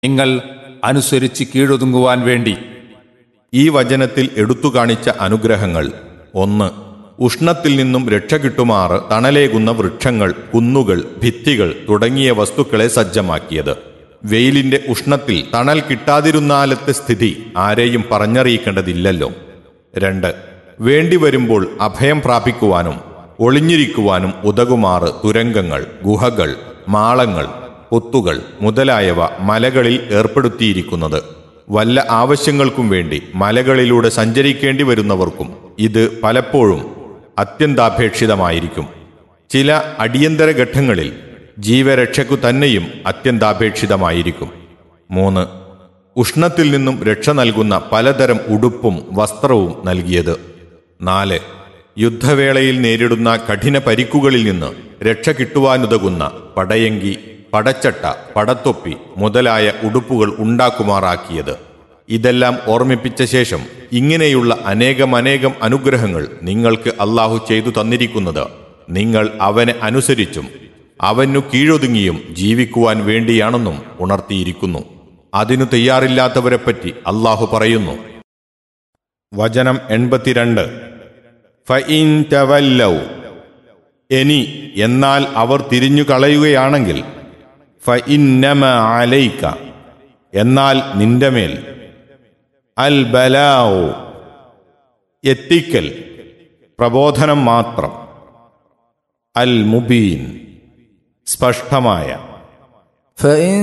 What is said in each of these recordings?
നിങ്ങൾ അനുസരിച്ച് കീഴൊതുങ്ങുവാൻ വേണ്ടി ഈ വചനത്തിൽ എടുത്തു കാണിച്ച അനുഗ്രഹങ്ങൾ ഒന്ന് ഉഷ്ണത്തിൽ നിന്നും രക്ഷ കിട്ടുമാറ് തണലേകുന്ന വൃക്ഷങ്ങൾ കുന്നുകൾ ഭിത്തികൾ തുടങ്ങിയ വസ്തുക്കളെ സജ്ജമാക്കിയത് വെയിലിന്റെ ഉഷ്ണത്തിൽ തണൽ കിട്ടാതിരുന്നാലത്തെ സ്ഥിതി ആരെയും പറഞ്ഞറിയിക്കേണ്ടതില്ലല്ലോ രണ്ട് വേണ്ടി വരുമ്പോൾ അഭയം പ്രാപിക്കുവാനും ഒളിഞ്ഞിരിക്കുവാനും ഉതകുമാറ് തുരങ്കങ്ങൾ ഗുഹകൾ മാളങ്ങൾ പൊത്തുകൾ മുതലായവ മലകളിൽ ഏർപ്പെടുത്തിയിരിക്കുന്നത് വല്ല ആവശ്യങ്ങൾക്കും വേണ്ടി മലകളിലൂടെ സഞ്ചരിക്കേണ്ടി വരുന്നവർക്കും ഇത് പലപ്പോഴും അത്യന്താപേക്ഷിതമായിരിക്കും ചില അടിയന്തര ഘട്ടങ്ങളിൽ ജീവരക്ഷയ്ക്കു തന്നെയും അത്യന്താപേക്ഷിതമായിരിക്കും മൂന്ന് ഉഷ്ണത്തിൽ നിന്നും രക്ഷ നൽകുന്ന പലതരം ഉടുപ്പും വസ്ത്രവും നൽകിയത് നാല് യുദ്ധവേളയിൽ നേരിടുന്ന കഠിന പരിക്കുകളിൽ നിന്ന് രക്ഷ കിട്ടുവാനുതകുന്ന പടയങ്കി പടച്ചട്ട പടത്തൊപ്പി മുതലായ ഉടുപ്പുകൾ ഉണ്ടാക്കുമാറാക്കിയത് ഇതെല്ലാം ഓർമ്മിപ്പിച്ച ശേഷം ഇങ്ങനെയുള്ള അനേകമനേകം അനുഗ്രഹങ്ങൾ നിങ്ങൾക്ക് അള്ളാഹു ചെയ്തു തന്നിരിക്കുന്നത് നിങ്ങൾ അവനെ അനുസരിച്ചും അവനു കീഴൊതുങ്ങിയും ജീവിക്കുവാൻ വേണ്ടിയാണെന്നും ഉണർത്തിയിരിക്കുന്നു അതിനു തയ്യാറില്ലാത്തവരെപ്പറ്റി അള്ളാഹു പറയുന്നു വചനം എൺപത്തിരണ്ട് ഫഇൻ തവല്ലൗ എനി എന്നാൽ അവർ തിരിഞ്ഞു കളയുകയാണെങ്കിൽ ഫഇന്നമ അലൈക്ക എന്നാൽ നിന്റെ മേൽ അൽ ബലാവോ എത്തിക്കൽ പ്രബോധനം മാത്രം അൽ മുബീൻ സ്പഷ്ടമായ فإن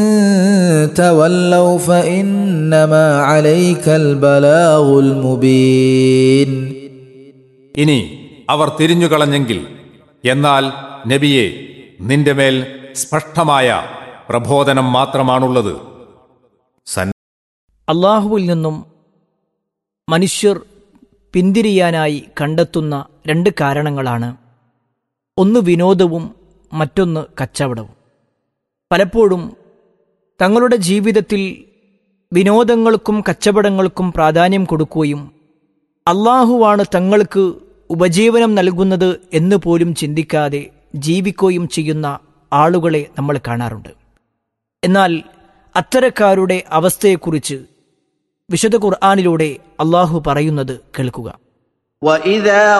تولوا فإنما عليك البلاغ المبين ഇനി അവർ തിരിഞ്ഞുകളഞ്ഞെങ്കിൽ എന്നാൽ നബിയെ നിന്റെ മേൽ സ്പഷ്ടമായ പ്രബോധനം മാത്രമാണുള്ളത് സൻ അള്ളാഹുവിൽ നിന്നും മനുഷ്യർ പിന്തിരിയാനായി കണ്ടെത്തുന്ന രണ്ട് കാരണങ്ങളാണ് ഒന്ന് വിനോദവും മറ്റൊന്ന് കച്ചവടവും പലപ്പോഴും തങ്ങളുടെ ജീവിതത്തിൽ വിനോദങ്ങൾക്കും കച്ചവടങ്ങൾക്കും പ്രാധാന്യം കൊടുക്കുകയും അള്ളാഹുവാണ് തങ്ങൾക്ക് ഉപജീവനം നൽകുന്നത് എന്ന് പോലും ചിന്തിക്കാതെ ജീവിക്കുകയും ചെയ്യുന്ന ആളുകളെ നമ്മൾ കാണാറുണ്ട് എന്നാൽ അത്തരക്കാരുടെ അവസ്ഥയെക്കുറിച്ച് വിശുദ്ധ ഖുർആാനിലൂടെ അള്ളാഹു പറയുന്നത് കേൾക്കുക واذا